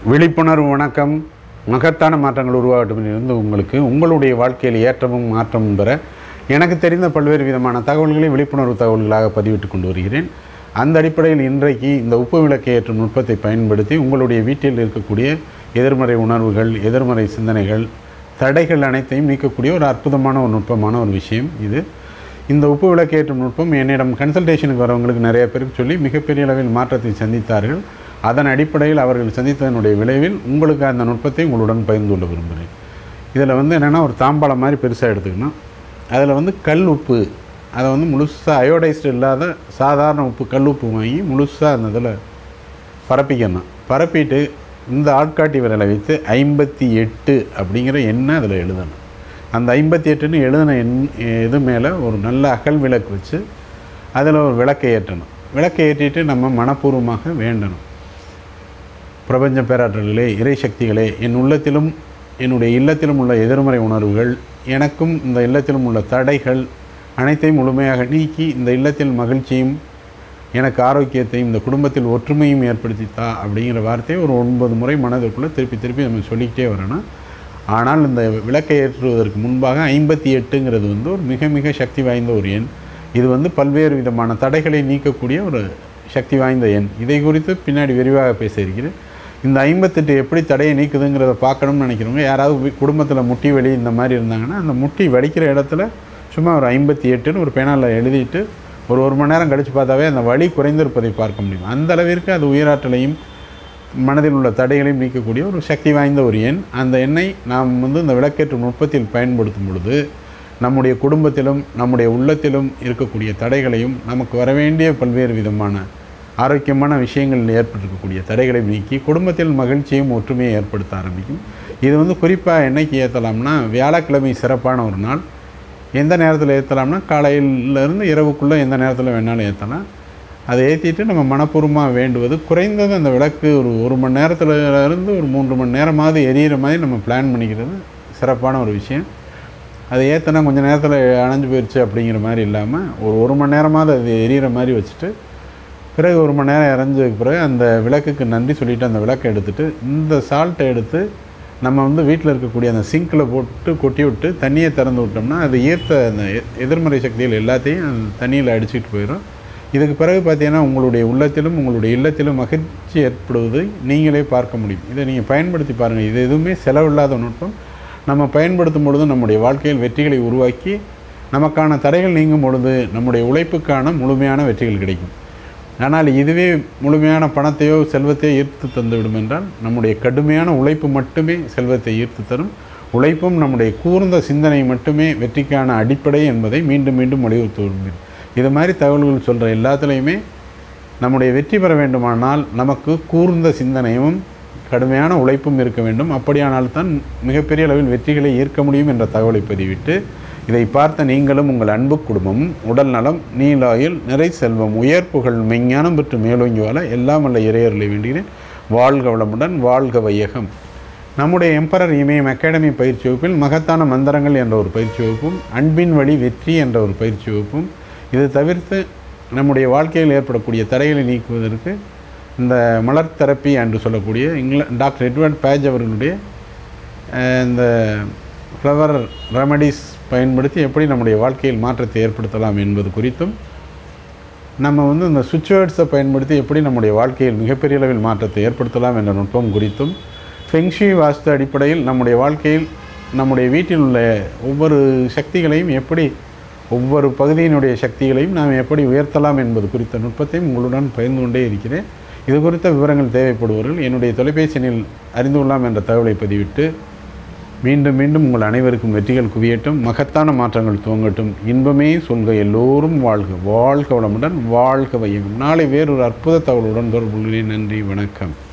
விழிப்புணர்வு வணக்கம் மகத்தான மாற்றங்கள் உருவாகட்டும் இருந்து உங்களுக்கு உங்களுடைய வாழ்க்கையில் ஏற்றமும் மாற்றமும் பெற எனக்கு தெரிந்த பல்வேறு விதமான தகவல்களை விழிப்புணர்வு தகவல்களாக பதிவிட்டு கொண்டு வருகிறேன் அந்த அடிப்படையில் இன்றைக்கு இந்த உப்பு விளக்கை ஏற்றும் நுட்பத்தை பயன்படுத்தி உங்களுடைய வீட்டில் இருக்கக்கூடிய எதிர்மறை உணர்வுகள் எதிர்மறை சிந்தனைகள் தடைகள் அனைத்தையும் நீக்கக்கூடிய ஒரு அற்புதமான ஒரு நுட்பமான ஒரு விஷயம் இது இந்த உப்பு விளக்கேற்றும் நுட்பம் என்னிடம் கன்சல்டேஷனுக்கு வரவங்களுக்கு நிறைய பேருக்கு சொல்லி மிகப்பெரிய அளவில் மாற்றத்தை சந்தித்தார்கள் அதன் அடிப்படையில் அவர்கள் சந்தித்ததனுடைய விளைவில் உங்களுக்கு அந்த நுட்பத்தை உங்களுடன் பகிர்ந்து கொள்ள விரும்புகிறேன் இதில் வந்து என்னென்னா ஒரு தாம்பாளம் மாதிரி பெருசாக எடுத்துக்கணும் அதில் வந்து கல் உப்பு அதை வந்து முழுசாக அயோடைஸ்டு இல்லாத சாதாரண உப்பு கல் உப்பு வாங்கி முழுசாக அந்த இதில் பரப்பிக்கணும் பரப்பிட்டு இந்த ஆட்காட்டி விரலை வைத்து ஐம்பத்தி எட்டு அப்படிங்கிற எண்ணை அதில் எழுதணும் அந்த ஐம்பத்தி எட்டுன்னு எழுதின எண் இது மேலே ஒரு நல்ல அகல் விளக்கு வச்சு அதில் ஒரு விளக்கை ஏற்றணும் விளக்கை ஏற்றிட்டு நம்ம மனப்பூர்வமாக வேண்டணும் பிரபஞ்ச பேராற்றல்களே இறை சக்திகளே என் உள்ளத்திலும் என்னுடைய இல்லத்திலும் உள்ள எதிர்மறை உணர்வுகள் எனக்கும் இந்த இல்லத்திலும் உள்ள தடைகள் அனைத்தையும் முழுமையாக நீக்கி இந்த இல்லத்தில் மகிழ்ச்சியும் எனக்கு ஆரோக்கியத்தையும் இந்த குடும்பத்தில் ஒற்றுமையும் ஏற்படுத்தித்தா அப்படிங்கிற வார்த்தையை ஒரு ஒன்பது முறை மனதிற்குள்ளே திருப்பி திருப்பி நம்ம சொல்லிக்கிட்டே வரணும் ஆனால் இந்த விளக்கை ஏற்றுவதற்கு முன்பாக ஐம்பத்தி எட்டுங்கிறது வந்து ஒரு மிக மிக சக்தி வாய்ந்த ஒரு எண் இது வந்து பல்வேறு விதமான தடைகளை நீக்கக்கூடிய ஒரு சக்தி வாய்ந்த எண் இதை குறித்து பின்னாடி விரிவாக பேச இருக்கிறேன் இந்த ஐம்பத்தெட்டு எப்படி தடையை நீக்குதுங்கிறத பார்க்கணும்னு நினைக்கிறவங்க யாராவது குடும்பத்தில் முட்டி வலி இந்த மாதிரி இருந்தாங்கன்னா அந்த முட்டி வலிக்கிற இடத்துல சும்மா ஒரு ஐம்பத்தி எட்டுன்னு ஒரு பேனாவில் எழுதிட்டு ஒரு ஒரு மணி நேரம் கழித்து பார்த்தாவே அந்த வலி குறைந்திருப்பதை பார்க்க முடியும் அந்த அளவிற்கு அது உயிராற்றலையும் மனதில் உள்ள தடைகளையும் நீக்கக்கூடிய ஒரு சக்தி வாய்ந்த ஒரு எண் அந்த எண்ணை நாம் வந்து இந்த விளக்கேற்றும் நுட்பத்தில் பயன்படுத்தும் பொழுது நம்முடைய குடும்பத்திலும் நம்முடைய உள்ளத்திலும் இருக்கக்கூடிய தடைகளையும் நமக்கு வரவேண்டிய பல்வேறு விதமான ஆரோக்கியமான விஷயங்களில் ஏற்பட்டிருக்கக்கூடிய தடைகளை நீக்கி குடும்பத்தில் மகிழ்ச்சியும் ஒற்றுமையை ஏற்படுத்த ஆரம்பிக்கும் இது வந்து குறிப்பாக என்னைக்கு ஏற்றலாம்னா வியாழக்கிழமை சிறப்பான ஒரு நாள் எந்த நேரத்தில் ஏற்றலாம்னா காலையிலேருந்து இரவுக்குள்ளே எந்த நேரத்தில் வேணாலும் ஏற்றலாம் அதை ஏற்றிட்டு நம்ம மனப்பூர்வமாக வேண்டுவது குறைந்தது அந்த விளக்கு ஒரு ஒரு மணி நேரத்தில் இருந்து ஒரு மூன்று மணி நேரமாவது எரியிற மாதிரி நம்ம பிளான் பண்ணிக்கிறது சிறப்பான ஒரு விஷயம் அதை ஏற்றினா கொஞ்சம் நேரத்தில் அணைஞ்சு போயிடுச்சு அப்படிங்கிற மாதிரி இல்லாமல் ஒரு ஒரு மணி நேரமாவது அது எரியிற மாதிரி வச்சுட்டு பிறகு ஒரு மணி நேரம் இறஞ்சதுக்கு பிறகு அந்த விளக்குக்கு நன்றி சொல்லிவிட்டு அந்த விளக்கை எடுத்துட்டு இந்த சால்ட்டை எடுத்து நம்ம வந்து வீட்டில் இருக்கக்கூடிய அந்த சிங்கில் போட்டு கொட்டி விட்டு தண்ணியை திறந்து விட்டோம்னா அது ஈர்த்த அந்த எ- எதிர்மறை சக்திகள் எல்லாத்தையும் அந்த தண்ணியில் அடிச்சிட்டு போயிடும் இதுக்கு பிறகு பார்த்தீங்கன்னா உங்களுடைய உள்ளத்திலும் உங்களுடைய இல்லத்திலும் மகிழ்ச்சி ஏற்படுவதை நீங்களே பார்க்க முடியும் இதை நீங்கள் பயன்படுத்தி பாருங்கள் இது எதுவுமே செலவில்லாத நுட்பம் நம்ம பயன்படுத்தும் பொழுது நம்முடைய வாழ்க்கையில் வெற்றிகளை உருவாக்கி நமக்கான தடைகள் நீங்கும் பொழுது நம்முடைய உழைப்புக்கான முழுமையான வெற்றிகள் கிடைக்கும் ஆனால் இதுவே முழுமையான பணத்தையோ செல்வத்தையோ ஈர்த்து தந்துவிடும் என்றால் நம்முடைய கடுமையான உழைப்பு மட்டுமே செல்வத்தை ஈர்த்து தரும் உழைப்பும் நம்முடைய கூர்ந்த சிந்தனை மட்டுமே வெற்றிக்கான அடிப்படை என்பதை மீண்டும் மீண்டும் வலியுறுத்த விரும்புகிறேன் இது மாதிரி தகவல்கள் சொல்கிற எல்லாத்துலேயுமே நம்முடைய வெற்றி பெற வேண்டுமானால் நமக்கு கூர்ந்த சிந்தனையும் கடுமையான உழைப்பும் இருக்க வேண்டும் அப்படியானால் தான் மிகப்பெரிய அளவில் வெற்றிகளை ஈர்க்க முடியும் என்ற தகவலை பதிவிட்டு இதை பார்த்த நீங்களும் உங்கள் அன்பு குடும்பமும் உடல் நலம் நீலாயில் நிறை செல்வம் உயர் புகழ் மெஞ்ஞானம் பெற்று மேலோங்கி வாழ எல்லாம் வல்ல இறையர்களை வேண்டுகிறேன் வாழ்க வளமுடன் வாழ்க வையகம் நம்முடைய எம்பரர் இமயம் அகாடமி பயிற்சி வகுப்பில் மகத்தான மந்திரங்கள் என்ற ஒரு பயிற்சி வகுப்பும் அன்பின் வழி வெற்றி என்ற ஒரு பயிற்சி வகுப்பும் இது தவிர்த்து நம்முடைய வாழ்க்கையில் ஏற்படக்கூடிய தடைகளை நீக்குவதற்கு இந்த மலர் தெரப்பி என்று சொல்லக்கூடிய இங்கில டாக்டர் எட்வர்ட் பேஜ் அவர்களுடைய அஹ், இந்த ஃப்ளவர் ரெமடிஸ் பயன்படுத்தி எப்படி நம்முடைய வாழ்க்கையில் மாற்றத்தை ஏற்படுத்தலாம் என்பது குறித்தும் நம்ம வந்து இந்த சுவிட்ச் வேர்ட்ஸை பயன்படுத்தி எப்படி நம்முடைய வாழ்க்கையில் மிகப்பெரிய அளவில் மாற்றத்தை ஏற்படுத்தலாம் என்ற நுட்பம் குறித்தும் ஃபெங்ஷி வாஸ்து அடிப்படையில் நம்முடைய வாழ்க்கையில் நம்முடைய வீட்டில் உள்ள ஒவ்வொரு சக்திகளையும் எப்படி ஒவ்வொரு பகுதியினுடைய சக்திகளையும் நாம் எப்படி உயர்த்தலாம் என்பது குறித்த நுட்பத்தையும் உங்களுடன் பகிர்ந்து கொண்டே இருக்கிறேன் இது குறித்த விவரங்கள் தேவைப்படுபவர்கள் என்னுடைய தொலைபேசி எண்ணில் அறிந்து கொள்ளலாம் என்ற தகவலை பதிவிட்டு மீண்டும் மீண்டும் உங்கள் அனைவருக்கும் வெற்றிகள் குவியட்டும் மகத்தான மாற்றங்கள் துவங்கட்டும் இன்பமே சொல்க எல்லோரும் வாழ்க வாழ்க வளமுடன் வாழ்க வையகம் நாளை வேறொரு அற்புத தகவலுடன் தொடர்புள்ளேன் நன்றி வணக்கம்